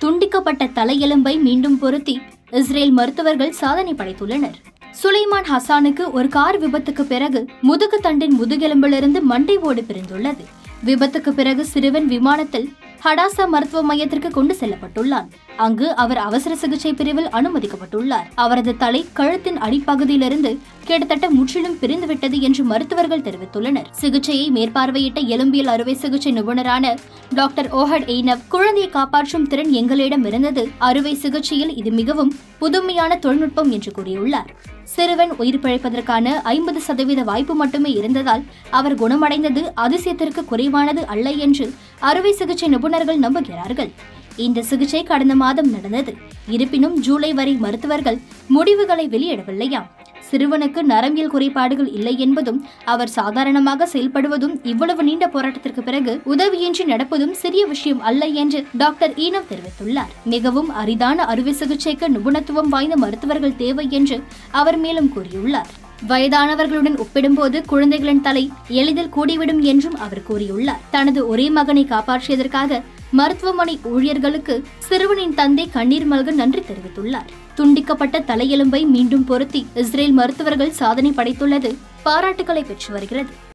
துண்டிக்கப்பட்ட தலையெலும்பை மீண்டும் பொருத்தி இஸ்ரேல் மருத்துவர்கள் சாதனை படைத்துள்ளனர் சுலைமான் ஹசானுக்கு ஒரு கார் விபத்துக்கு பிறகு முதுகு தண்டின் முதுகெலும்பிலிருந்து மண்டை ஓடு பிரிந்துள்ளது விபத்துக்கு பிறகு சிறுவன் விமானத்தில் ஹடாசா மருத்துவ மையத்திற்கு கொண்டு செல்லப்பட்டுள்ளான் அங்கு அவர் அவசர சிகிச்சை பிரிவில் அனுமதிக்கப்பட்டுள்ளார் அவரது தலை கழுத்தின் அடிப்பகுதியிலிருந்து கிட்டத்தட்ட முற்றிலும் பிரிந்துவிட்டது என்று மருத்துவர்கள் தெரிவித்துள்ளனர் சிகிச்சையை மேற்பார்வையிட்ட எலும்பியல் அறுவை சிகிச்சை நிபுணரான டாக்டர் ஓஹட் எய்னவ் குழந்தையை காப்பாற்றும் திறன் எங்களிடம் இருந்தது அறுவை சிகிச்சையில் இது மிகவும் புதுமையான தொழில்நுட்பம் என்று கூறியுள்ளார் சிறுவன் உயிர் பிழைப்பதற்கான ஐம்பது சதவீத வாய்ப்பு மட்டுமே இருந்ததால் அவர் குணமடைந்தது அதிசயத்திற்கு குறைவானது அல்ல என்று அறுவை சிகிச்சை நிபுணர்கள் நம்புகிறார்கள் இந்த சிகிச்சை கடந்த மாதம் நடந்தது இருப்பினும் ஜூலை வரை மருத்துவர்கள் முடிவுகளை வெளியிடவில்லையாம் சிறுவனுக்கு நரம்பியல் குறைபாடுகள் இல்லை என்பதும் அவர் சாதாரணமாக செயல்படுவதும் இவ்வளவு நீண்ட போராட்டத்திற்கு பிறகு உதவியின்றி நடப்பதும் சிறிய விஷயம் அல்ல என்று டாக்டர் ஈனவ் தெரிவித்துள்ளார் மிகவும் அரிதான அறுவை சிகிச்சைக்கு நிபுணத்துவம் வாய்ந்த மருத்துவர்கள் தேவை என்று அவர் மேலும் கூறியுள்ளார் வயதானவர்களுடன் ஒப்பிடும்போது குழந்தைகளின் தலை எளிதில் கூடிவிடும் என்றும் அவர் கூறியுள்ளார் தனது ஒரே மகனை காப்பாற்றியதற்காக மருத்துவமனை ஊழியர்களுக்கு சிறுவனின் தந்தை கண்ணீர் மல்க நன்றி தெரிவித்துள்ளார் துண்டிக்கப்பட்ட தலையெலும்பை மீண்டும் பொருத்தி இஸ்ரேல் மருத்துவர்கள் சாதனை படைத்துள்ளது பாராட்டுகளை பெற்று வருகிறது